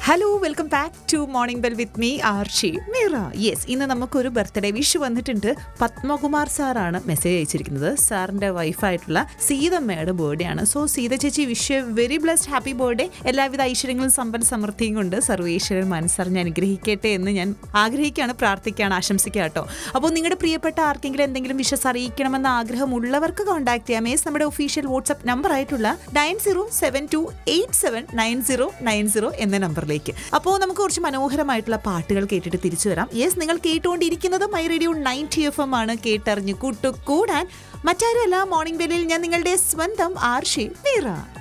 hello welcome back to Morning Bell with me Arshi Meera yes ഇന്ന് നമുക്കൊരു birthday wish വന്നിട്ടുണ്ട് പത്മകുമാർ സാറാണ് മെസ്സേജ് അയച്ചിരിക്കുന്നത് സാറിന്റെ വൈഫായിട്ടുള്ള സീതമ്മയുടെ ബർത്ത്ഡേ ആണ് സോ സീത ചേച്ചി wish very blessed happy birthday എല്ലാവിധ ഐശ്വര്യങ്ങളും സമ്പൽ സമൃദ്ധിയും കൊണ്ട് സർവേശ്വരൻ മനസ്സറിഞ്ഞ് അനുഗ്രഹിക്കട്ടെ എന്ന് ഞാൻ ആഗ്രഹിക്കുകയാണ് പ്രാർത്ഥിക്കുകയാണ് ആശംസിക്കുക കേട്ടോ അപ്പോൾ നിങ്ങളുടെ പ്രിയപ്പെട്ട ആർക്കെങ്കിലും എന്തെങ്കിലും വിഷസ് അറിയിക്കണമെന്ന ആഗ്രഹമുള്ളവർക്ക് കോൺടാക്ട് ചെയ്യാം യേസ് നമ്മുടെ ഒഫീഷ്യൽ വാട്സ്ആപ്പ് നമ്പർ ആയിട്ടുള്ള nine zero seven two eight seven nine zero nine zero എന്ന നമ്പറിലേക്ക് അപ്പോൾ നമുക്ക് കുറച്ച് മനോഹരമായിട്ടുള്ള പാട്ടുകൾ കേട്ടിട്ട് തിരിച്ചു വരാം യെസ് നിങ്ങൾ കേട്ടുകൊണ്ടിരിക്കുന്നത് my radio ninety F M ആണ് കേട്ടറിഞ്ഞ് കൂട്ടു കൂടാൻ മറ്റാരുമല്ല മോർണിംഗ് ബെല്ലിൽ ഞാൻ നിങ്ങളുടെ സ്വന്തം ആർഷി മീറ